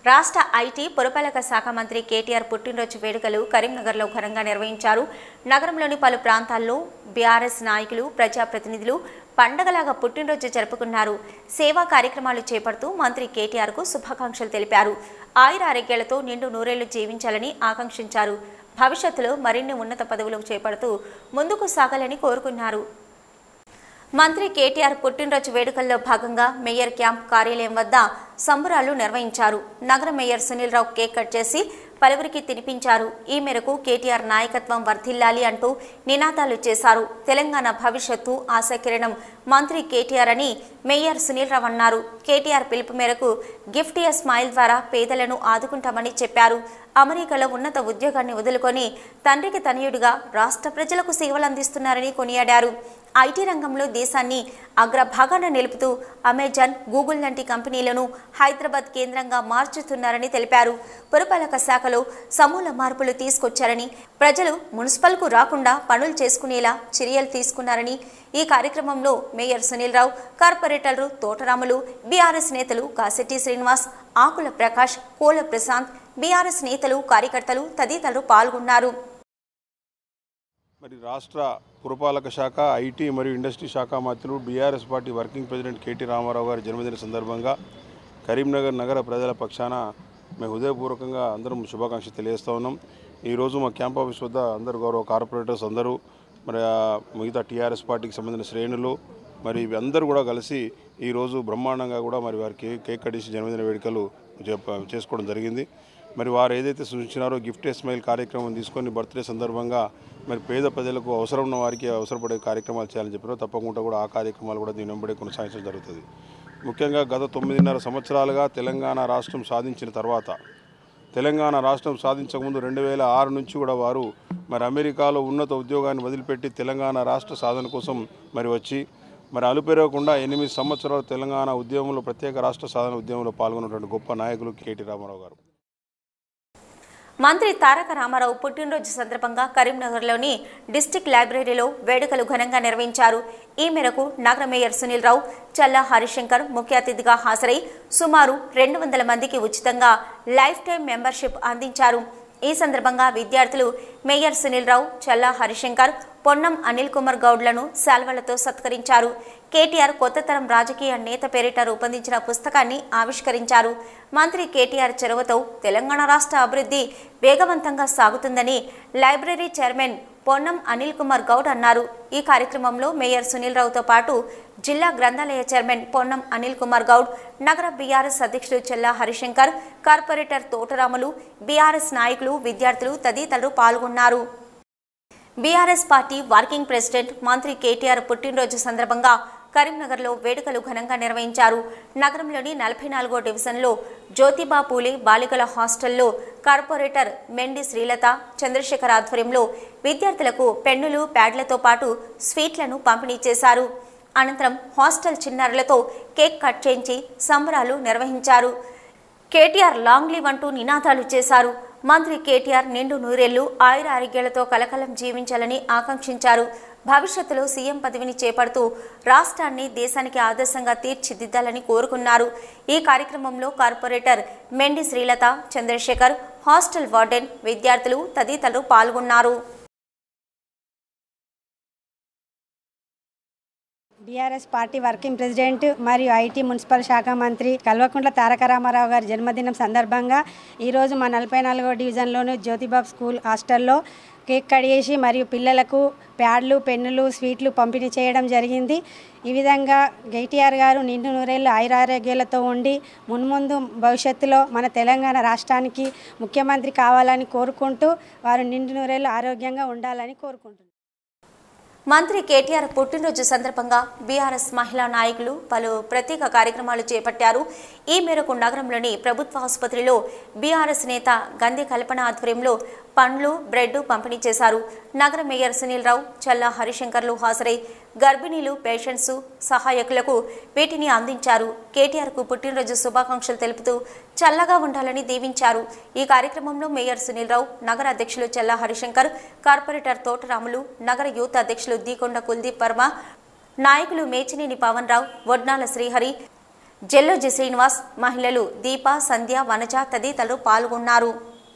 రాష్ట్ర ఐటీ పురపాలక శాఖ మంత్రి కేటీఆర్ పుట్టినరోజు వేడుకలు కరీంనగర్లో ఘనంగా నిర్వహించారు నగరంలోని పలు ప్రాంతాల్లో బీఆర్ఎస్ నాయకులు ప్రజాప్రతినిధులు పండగలాగా పుట్టినరోజు జరుపుకున్నారు సేవా కార్యక్రమాలు చేపడుతూ మంత్రి కేటీఆర్కు శుభాకాంక్షలు తెలిపారు ఆయుర ఆరోగ్యాలతో నిండు నూరేళ్లు జీవించాలని ఆకాంక్షించారు భవిష్యత్తులో మరిన్ని ఉన్నత పదవులు చేపడుతూ ముందుకు సాగాలని కోరుకున్నారు మంత్రి కేటీఆర్ పుట్టినరోజు వేడుకల్లో భాగంగా మేయర్ క్యాంప్ కార్యాలయం వద్ద సంబురాలు నిర్వహించారు నగర mayor Sunil Rao cake cut చేసి పలువురికి తినిపించారు ఈ మేరకు కేటీఆర్ నాయకత్వం వర్ధిల్లాలి అంటూ నినాదాలు చేశారు తెలంగాణ భవిష్యత్తు ఆశాకిరణం మంత్రి కేటీఆర్ అని మేయర్ సునీల్ రావు అన్నారు కేటీఆర్ పిలుపు మేరకు గిఫ్ట్ ఇయర్ స్మైల్ ద్వారా పేదలను ఆదుకుంటామని చెప్పారు అమెరికాలో ఉన్నత ఉద్యోగాన్ని వదులుకొని తండ్రికి తనయుడిగా రాష్ట్ర ప్రజలకు సేవలు అందిస్తున్నారని కొనియాడారు ఐటీ రంగంలో దేశాన్ని అగ్రభాగాన నిలుపుతూ అమెజాన్ గూగుల్ లాంటి కంపెనీలను హైదరాబాద్ కేంద్రంగా మార్చుతున్నారని తెలిపారు పురపాలక శాఖలో సమూల మార్పులు తీసుకొచ్చారని ప్రజలు మున్సిపల్కు రాకుండా పనులు చేసుకునేలా చర్యలు తీసుకున్నారని ఈ కార్యక్రమంలో మేయర్ సునీల్ రావు కార్పొరేటర్లు తోటరాములు బీఆర్ఎస్ నేతలు కాశెట్టి శ్రీనివాస్ ఆకుల ప్రకాష్ కోల ప్రశాంత్ బీఆర్ఎస్ నేతలు కార్యకర్తలు తదితరులు పాల్గొన్నారు మరి రాష్ట్ర పురపాలక శాఖ ఐటీ మరియు ఇండస్ట్రీ శాఖ మంత్రులు BRS party working president KT Rama Rao గారి జన్మదిన సందర్భంగా కరీంనగర్ నగర ప్రజల పక్షాన మేము హృదయపూర్వకంగా అందరం శుభాకాంక్షలు తెలియజేస్తా ఉన్నాం ఈరోజు మా క్యాంప్ ఆఫీస్ వద్ద అందరు గౌరవ కార్పొరేటర్స్ అందరూ మరి ఆ మిగతా టీఆర్ఎస్ పార్టీకి సంబంధించిన శ్రేణులు మరి ఇవి అందరూ కూడా కలిసి ఈరోజు బ్రహ్మాండంగా కూడా మరి వారికి కేక్ కట్టేసి జన్మదిన వేడుకలు జప్- చేసుకోవడం జరిగింది మరి వారు ఏదైతే సూచించారో గిఫ్ట్ ఏ స్మైల్ కార్యక్రమం తీసుకొని బర్త్డే సందర్భంగా మరి పేద ప్రజలకు అవసరం ఉన్న వారికి అవసరపడే కార్యక్రమాలు చేయాలని చెప్పారో తప్పకుండా కూడా ఆ కార్యక్రమాలు కూడా దీని వెంబడి కొనసాగించడం జరుగుతుంది ముఖ్యంగా గత తొమ్మిదిన్నర సంవత్సరాలుగా తెలంగాణ రాష్ట్రం సాధించిన తర్వాత తెలంగాణ రాష్ట్రం సాధించకముందు రెండు వేల ఆరు నుంచి కూడా వారు మరి అమెరికాలో ఉన్నత ఉద్యోగాన్ని వదిలిపెట్టి తెలంగాణ రాష్ట్ర సాధన కోసం మరి వచ్చి మరి అలుపెరగకుండా ఎనిమిది సంవత్సరాలు తెలంగాణ ఉద్యమంలో ప్రత్యేక రాష్ట్ర సాధన ఉద్యమంలో పాల్గొన్నటువంటి గొప్ప నాయకులు కేటీ రామారావు గారు మంత్రి తారక రామారావు పుట్టినరోజు సందర్భంగా కరీంనగర్లోని డిస్టిక్ లైబ్రరీలో వేడుకలు ఘనంగా నిర్వహించారు ఈ మేరకు నగర మేయర్ సునీల్ రావు చల్లా హరిశంకర్ ముఖ్య అతిథిగా హాజరై సుమారు రెండు వందల మందికి ఉచితంగా లైఫ్ టైం మెంబర్షిప్ అందించారు ఈ సందర్భంగా విద్యార్థులు మేయర్ సునీల్ రావు చల్లా హరిశంకర్ పొన్నం అనిల్ కుమార్ గౌడ్లను శాల్వలతో సత్కరించారు కేటీఆర్ కొత్త తరం రాజకీయ నేత పేరిట రూపొందించిన పుస్తకాన్ని ఆవిష్కరించారు మంత్రి కేటీఆర్ చొరవతో తెలంగాణ రాష్ట్ర అభివృద్ధి వేగవంతంగా సాగుతుందని లైబ్రరీ చైర్మన్ పొన్నం అనిల్ కుమార్ గౌడ్ అన్నారు ఈ కార్యక్రమంలో మేయర్ సునీల్ రావుతో పాటు జిల్లా గ్రంథాలయ చైర్మన్ పొన్నం అనిల్ కుమార్ గౌడ్ నగర బీఆర్ఎస్ అధ్యక్షుడు చెల్లా హరిశంకర్ కార్పొరేటర్ తోటరాములు బీఆర్ఎస్ నాయకులు విద్యార్థులు తదితరులు పాల్గొన్నారు బీఆర్ఎస్ పార్టీ వర్కింగ్ ప్రెసిడెంట్ మంత్రి కేటీఆర్ పుట్టినరోజు సందర్భంగా కరీంనగర్లో వేడుకలు ఘనంగా నిర్వహించారు నగరంలోని నలభై నాలుగో డివిజన్లో జ్యోతిబా పూలే బాలికల హాస్టల్లో కార్పొరేటర్ మెండి శ్రీలత చంద్రశేఖర్ ఆధ్వర్యంలో విద్యార్థులకు పెన్నులు ప్యాడ్లతో పాటు స్వీట్లను పంపిణీ చేశారు అనంతరం హాస్టల్ చిన్నారులతో కేక్ కట్ చేయించి సంబరాలు నిర్వహించారు కేటీఆర్ లాంగ్ లీవ్ అంటూ నినాదాలు చేశారు మంత్రి కేటీఆర్ నిండు నూరేళ్లు ఆయుర ఆరోగ్యాలతో కలకలం జీవించాలని ఆకాంక్షించారు భవిష్యత్తులో సీఎం పదవిని చేపడుతూ రాష్ట్రాన్ని దేశానికి ఆదర్శంగా తీర్చిదిద్దాలని కోరుకున్నారు ఈ కార్యక్రమంలో corporator Mendi Srilatha Chandrashekar hostel warden విద్యార్థులు తదితరులు పాల్గొన్నారు బీఆర్ఎస్ పార్టీ వర్కింగ్ ప్రెసిడెంట్ మరియు ఐటీ మున్సిపల్ శాఖ మంత్రి కల్వకుంట్ల తారక రామారావు గారి జన్మదినం సందర్భంగా ఈరోజు మా నలభై నాలుగో డివిజన్లోని జ్యోతిబాబు స్కూల్ హాస్టల్లో కేక్ కడిగేసి మరియు పిల్లలకు ప్యాడ్లు పెన్నులు స్వీట్లు పంపిణీ చేయడం జరిగింది ఈ విధంగా కేటీఆర్ గారు నిండు నూరేళ్ళు ఆయురారోగ్యాలతో ఉండి మున్ముందు భవిష్యత్తులో మన తెలంగాణ రాష్ట్రానికి ముఖ్యమంత్రి కావాలని కోరుకుంటూ వారు నిండు నూరేళ్ళు ఆరోగ్యంగా ఉండాలని కోరుకుంటున్నారు మంత్రి కేటీఆర్ పుట్టినరోజు సందర్భంగా బీఆర్ఎస్ మహిళా నాయకులు పలు ప్రత్యేక కార్యక్రమాలు చేపట్టారు ఈ మేరకు నగరంలోని ప్రభుత్వ ఆసుపత్రిలో బీఆర్ఎస్ నేత గంధి కల్పన ఆధ్వర్యంలో పండ్లు బ్రెడ్ పంపిణీ చేశారు నగర మేయర్ సునీల్ రావు చల్లా హరిశంకర్లు హాజరై గర్భిణీలు పేషెంట్స్ సహాయకులకు వీటిని అందించారు కేటీఆర్కు పుట్టినరోజు శుభాకాంక్షలు తెలుపుతూ చల్లగా ఉండాలని దీవించారు ఈ కార్యక్రమంలో మేయర్ సునీల్ రావు నగర అధ్యక్షులు చల్లా హరిశంకర్ కార్పొరేటర్ తోటరాములు నగర యూత్ అధ్యక్షులు దీకొండ కుల్దీప్ వర్మ నాయకులు మేచినేని పవన్ రావు వడ్నాల శ్రీహరి జెల్లోజి శ్రీనివాస్ మహిళలు దీప సంధ్య వనజ తదితరులు పాల్గొన్నారు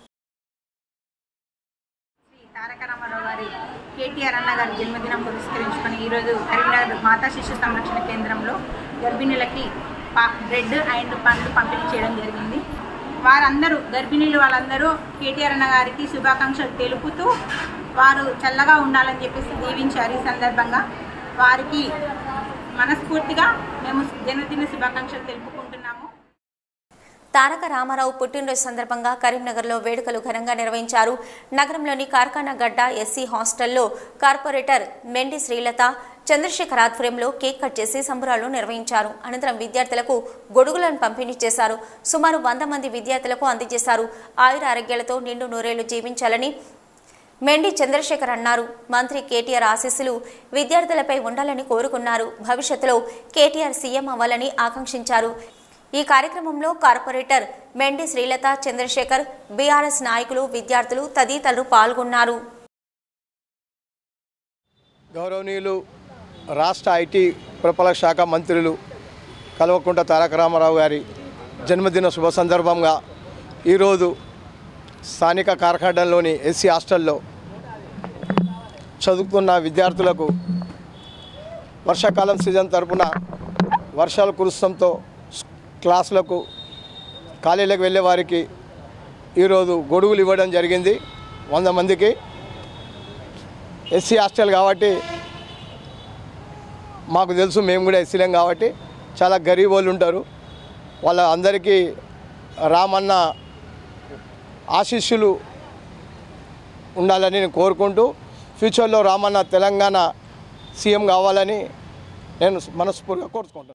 శ్రీ తారక రామారావు గారి కేటీఆర్ అన్న గారి జన్మదినం పురస్కరించుకొని ఈరోజు కరీంనగర్ మాతా శిశు సంరక్షణ కేంద్రంలో గర్భిణులకి పా బ్రెడ్ అండ్ పండ్లు పంపిణీ చేయడం జరిగింది వారందరూ గర్భిణీలు వాళ్ళందరూ కేటీఆర్ అన్న గారికి శుభాకాంక్షలు తెలుపుతూ వారు చల్లగా ఉండాలని చెప్పేసి దీవించారు ఈ సందర్భంగా వారికి మనస్ఫూర్తిగా మేము జన్మదిన శుభాకాంక్షలు తెలుపుకుంటున్నాము తారక రామారావు పుట్టినరోజు సందర్భంగా కరీంనగర్లో వేడుకలు ఘనంగా నిర్వహించారు నగరంలోని కార్ఖానా గడ్డ ఎస్సీ హాస్టల్లో కార్పొరేటర్ మెండి శ్రీలత చంద్రశేఖర్ ఆధ్వర్యంలో కేక్ కట్ చేసి సంబరాలు నిర్వహించారు అనంతరం విద్యార్థులకు గొడుగులను పంపిణీ చేశారు సుమారు వంద మంది విద్యార్థులకు అందజేశారు ఆయుర ఆరోగ్యాలతో నిండు నూరేళ్లు జీవించాలని మెండి చంద్రశేఖర్ అన్నారు మంత్రి కేటీఆర్ ఆశీస్సులు విద్యార్థులపై ఉండాలని కోరుకున్నారు భవిష్యత్తులో కేటీఆర్ సీఎం అవ్వాలని ఆకాంక్షించారు ఈ కార్యక్రమంలో కార్పొరేటర్ మెండి శ్రీలత చంద్రశేఖర్ బీఆర్ఎస్ నాయకులు విద్యార్థులు తదితరులు పాల్గొన్నారు గౌరవనీయులు రాష్ట్ర ఐటీ పురపాలక శాఖ మంత్రులు కల్వకుంట్ల తారక రామారావు గారి జన్మదిన శుభ సందర్భంగా ఈరోజు స్థానిక కార్ఖానంలోని ఎస్సీ హాస్టల్లో చదువుతున్న విద్యార్థులకు వర్షాకాలం సీజన్ తరపున వర్షాలు కురుస్తంతో క్లాసులకు కాలేజీలకు వెళ్ళే వారికి ఈరోజు గొడుగులు ఇవ్వడం జరిగింది వంద మందికి ఎస్సీ హాస్టల్ కాబట్టి మాకు తెలుసు మేము కూడా ఎస్సీలేం కాబట్టి చాలా గరీబ్ వాళ్ళు ఉంటారు వాళ్ళ అందరికీ రామన్న ఆశీస్సులు ఉండాలని నేను కోరుకుంటూ ఫ్యూచర్లో రామన్న తెలంగాణ సీఎం కావాలని నేను మనస్ఫూర్తిగా కోరుకుంటాను